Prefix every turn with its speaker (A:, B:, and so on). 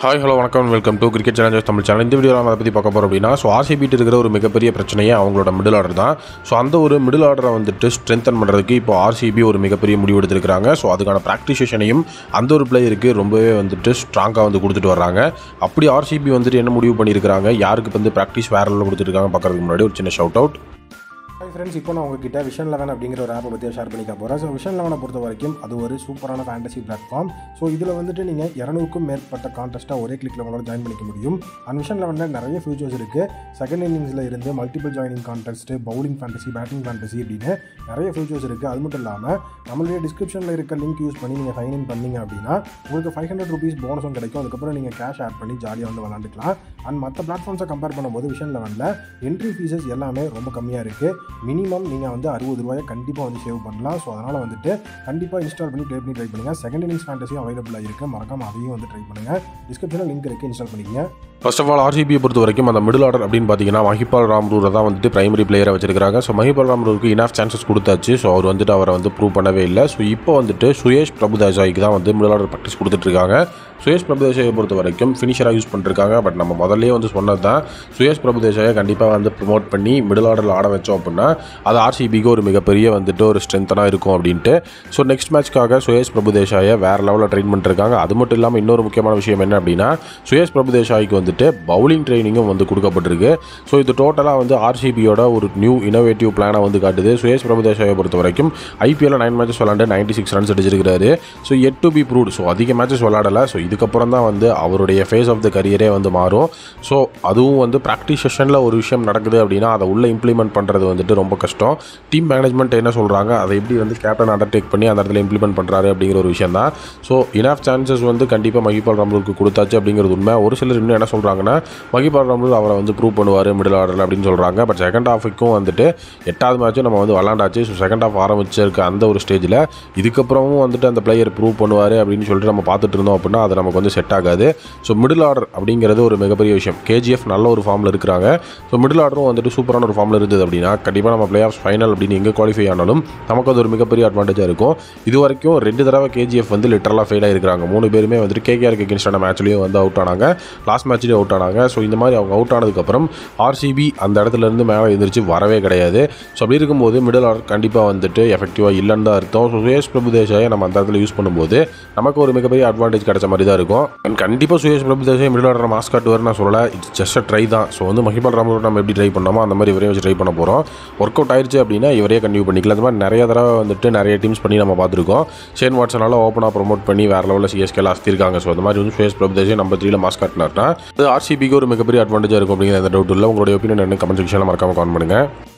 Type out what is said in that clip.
A: hi hello வணக்கம் welcome to cricket challengers Tamil channel இந்த வீடியோவில் அதை பற்றி பார்க்க போகிறோம் அப்படின்னா ஸோ ஆர்சிபிட்டு இருக்கிற ஒரு மிகப்பெரிய பிரச்சனையே அவங்களோட மிடில் ஆர்டர் தான் ஸோ அந்த ஒரு மிடில் ஆர்டரை வந்துட்டு ஸ்ட்ரென்தன் பண்ணுறதுக்கு இப்போ ஆர்சிபி ஒரு மிகப்பெரிய முடிவு எடுத்திருக்காங்க ஸோ அதுக்கான ப்ராக்டிஸ் செஷனையும் அந்த ஒரு பிளேயருக்கு ரொம்பவே வந்துட்டு ஸ்ட்ராங்காக வந்து கொடுத்துட்டு வர்றாங்க அப்படி ஆர்சிபி வந்துட்டு என்ன முடிவு பண்ணியிருக்காங்க யாருக்கு வந்து ப்ராக்டிஸ் வேற லெவலில் கொடுத்துருக்காங்க பார்க்கறதுக்கு முன்னாடி ஒரு சின்ன ஷவுட் அவுட்
B: ஹாய் ஃப்ரெண்ட்ஸ் இப்போ நான் உங்ககிட்ட விஷன் லெவன் அப்படிங்கிற ஒரு ஆப்பை பற்றி ஷேர் பண்ணிக்க போகிறேன் ஸோ விஷன் லெவனை பொறுத்த வரைக்கும் அது ஒரு சூப்பரான ஃபேண்டசி பிளாட்ஃபார்ம் ஸோ இதில் வந்துட்டு நீங்கள் இரநூறுக்கும் மேற்பட்ட கான்டெஸ்ட்டாக ஒரே கிளிக்கில் உங்களோட ஜாயின் பண்ணிக்க முடியும் அண்ட் விஷன் லெவனில் நிறைய ஃபியூச்சர்ஸ் இருக்குது செகண்ட் இன்னிங்ஸில் இருந்து multiple joining contest bowling fantasy batting fantasy இப்படின்னு நிறைய ஃபியூச்சர்ஸ் இருக்குது அது மட்டும் இல்லாமல் நம்மளுடைய டிஸ்கிரிப்ஷனில் இருக்க லிங்க் யூஸ் பண்ணி நீங்கள் சைன் இன் பண்ணீங்க அப்படின்னா உங்களுக்கு ஃபைவ் ஹண்ட்ரட் ருபீஸ் போனஸும் கிடைக்கும் அதுக்கப்புறம் நீங்கள் கேஷ் ஆட் பண்ணி ஜாலியாக வந்து விளாண்டுக்கலாம் அண்ட் மற்ற பிளாட்ஃபார்ம்ஸை கம்பேர் பண்ணும்போது விஷன் லெவனில் என்ட்ரி ஃபீஸஸ் எல்லாமே ரொம்ப கம்மியாக இருக்குது மினிமம் நீங்கள் வந்து அறுபது ரூபாயை கண்டிப்பாக வந்து சேவ் பண்ணலாம் ஸோ அதனால் வந்துட்டு கண்டிப்பாக இன்ஸ்டால் பண்ணி ப்ளே பண்ணி ட்ரை பண்ணுங்கள் செகண்ட் இன்னிங்ஸ் ஃபேண்டஸியும் அவைலபிளாக இருக்குது மறக்காம அதையும் வந்து ட்ரை பண்ணுங்கள் டிஸ்கிரிப்ஷனில் லிங்க் இருக்குது இன்ஸ்டால் பண்ணிக்கங்க
A: ஃபர்ஸ்ட் ஆஃப் ஆல் ஆர்சிபியை பொறுத்த வரைக்கும் அந்த மிடில் ஆர்டர் அப்படின்னு பார்த்தீங்கன்னா மஹிபால் ராம்ரூரை தான் வந்துட்டு பிரைமரி பிளேயரை வச்சிருக்காங்க ஸோ மஹிபால் ராம்ரூருக்கு இனாஃப் சான்சஸ் கொடுத்தாச்சு ஸோ அவர் வந்துட்டு அவரை வந்து ப்ரூவ் பண்ணவே இல்லை ஸோ இப்போ வந்துட்டு சுயேஷ் பிரபுதாஜாய்க்கு தான் வந்து மிடில் ஆர்டர் ப்ராக்டிஸ் கொடுத்துட்ருக்காங்க சுயேஷ் பிரபுதேசாயை பொறுத்த வரைக்கும் ஃபினிஷராக யூஸ் பண்ணிருக்காங்க பட் நம்ம முதல்லயே வந்து சொன்னது தான் சுயேஷ் பிரபுதேசாயை கண்டிப்பாக வந்து ப்ரொமோட் பண்ணி மிடில் ஆர்டரில் ஆட வச்சோம் அப்படின்னா அது ஆர்சிபிக்கு ஒரு மிகப்பெரிய வந்துட்டு ஒரு ஸ்ட்ரென்த்தனாக இருக்கும் அப்படின்ட்டு ஸோ நெக்ஸ்ட் மேட்ச்க்காக சுயேஷ் பிரபுதேசாயை வேறு லெவலில் ட்ரெயின் பண்ணிருக்காங்க அது மட்டும் இல்லாமல் இன்னொரு முக்கியமான விஷயம் என்ன அப்படின்னா சுயேஷ் பிரபுதேசாய்க்கு வந்துட்டு பவுலிங் ட்ரைனிங்கும் வந்து கொடுக்கப்பட்டிருக்கு ஸோ இது டோட்டலாக வந்து ஆர்சிபியோட ஒரு நியூ இனோவேட்டிவ் பிளானை வந்து காட்டுது சுயேஷ் பிரபுதேசாயை பொறுத்த வரைக்கும் ஐபிஎல்ல நைன் மேட்சஸ் விளாண்டு நைன்டி சிக்ஸ் ரன்ஸ் அடிச்சிருக்காரு so yet to be proved so அதிக மேட்சஸ் விளாடலை ஸோ இதுக்கப்புறம் தான் வந்து அவருடைய ஃபேஸ் ஆஃப் த கரியரே வந்து மாறும் ஸோ அதுவும் வந்து ப்ராக்டிஸ் செஷனில் ஒரு விஷயம் நடக்குது அப்படின்னா அதை உள்ளே இம்ப்ளிமெண்ட் பண்ணுறது வந்துட்டு ரொம்ப கஷ்டம் டீம் மேனேஜ்மெண்ட் என்ன சொல்கிறாங்க அதை எப்படி வந்து கேப்டன் அண்டர்டேக் பண்ணி அந்த இடத்துல இம்ப்ளிமெண்ட் பண்ணுறாரு அப்படிங்கிற ஒரு விஷயம் தான் ஸோ இனாஃப் சான்சஸ் வந்து கண்டிப்பாக மகிபால் ராம்லூருக்கு கொடுத்தாச்சு அப்படிங்கிறது உண்மை ஒரு சிலர் இன்னும் என்ன சொல்கிறாங்கன்னா மகிபால் ராம்லூர் அவரை வந்து ப்ரூவ் பண்ணுவார் மிடில் ஆர்டரில் அப்படின்னு சொல்கிறாங்க பட் செகண்ட் ஹாஃபுக்கும் வந்துட்டு எட்டாவது மேட்ச்சும் நம்ம வந்து விளாண்டாச்சு ஸோ செகண்ட் ஹாஃப் ஆரம்பிச்சிருக்க அந்த ஒரு ஸ்டேஜில் இதுக்கப்புறமும் வந்துட்டு அந்த பிளேயர் ப்ரூவ் பண்ணுவார் அப்படின்னு சொல்லிட்டு நம்ம பார்த்துட்டு இருந்தோம் அப்படின்னா அது நமக்கு வந்து செட் ஆகாது ஸோ மிடில் ஆர்டர் அப்படிங்கிறது ஒரு மிகப்பெரிய விஷயம் கேஜிஎஃப் நல்ல ஒரு ஃபார்மில் இருக்கிறாங்க ஸோ மிடில் ஆர்டரும் வந்துட்டு சூப்பரான ஒரு ஃபார்மில் இருந்தது அப்படின்னா கண்டிப்பாக நம்ம பிளே ஆஃப் ஃபைனல் அப்படின்னு எங்கே குவாலிஃபை ஆனாலும் நமக்கு அது ஒரு மிகப்பெரிய அட்வான்டேஜாக இருக்கும் இது வரைக்கும் ரெண்டு தடவை கேஜிஎஃப் வந்து லிட்டரலாக ஃபெயில் ஆயிருக்காங்க மூணு பேருமே வந்துட்டு கேகேஆருக்கு எகென்ஸ்டான மேட்ச்லேயும் வந்து அவுட் ஆனாங்க லாஸ்ட் மேட்ச்லேயும் அவுட் ஆனாங்க ஸோ இந்த மாதிரி அவங்க அவுட் ஆனதுக்கப்புறம் ஆர்சிபி அந்த இடத்துல இருந்து மேலே எந்திரிச்சு வரவே கிடையாது ஸோ அப்படி இருக்கும்போது மிடில் ஆர்டர் கண்டிப்பாக வந்துட்டு எஃபெக்டிவாக இல்லைன்னு தான் அர்த்தம் ஸோ சுயேஷ் பிரபுதேசாயை நம்ம அந்த இடத்துல யூஸ் பண்ணும்போது நமக்கு ஒரு மிகப்பெரிய அட்வான்டேஜ் கிடைச்ச மாதிரி தான் இருக்கும் அண்ட் கண்டிப்பாக Suyash Prabhudessai middle order mass காட்டுவார் நான் சொல்லலை இட்ஸ் ஜஸ்ட் அ ட்ரை தான் ஸோ வந்து மஹிபால் ராமலோட நம்ம எப்படி ட்ரை பண்ணோமோ அந்த மாதிரி இவரே வச்சு ட்ரை பண்ண போகிறோம் ஒர்க் அவுட் ஆயிடுச்சு அப்படின்னா இவரே கண்டினியூ பண்ணிக்கலாம் அந்த மாதிரி நிறைய தடவை வந்துட்டு நிறைய டீம்ஸ் பண்ணி நம்ம பார்த்துருக்கோம் ஷேன் வாட்ஸனால ஓப்பனாக ப்ரோமோட் பண்ணி வேறு லெவலில் சிஎஸ்கேல அஸ்திருக்காங்க ஸோ அந்த மாதிரி வந்து சுயேஷ் பிரபுதேசாய் நம்ம த்ரீல மாஸ் காட்டினார்னா அது ஆர்சிபிக்கு ஒரு மிகப்பெரிய அட்வான்டேஜாக இருக்கும் அப்படிங்கிற அந்த டவுட் இல்லை உங்களுடைய ஒப்பீனியன் என்ன கமெண்ட் செக்ஷனில் மறக்காம கமெண்ட் பண்ணுங்கள்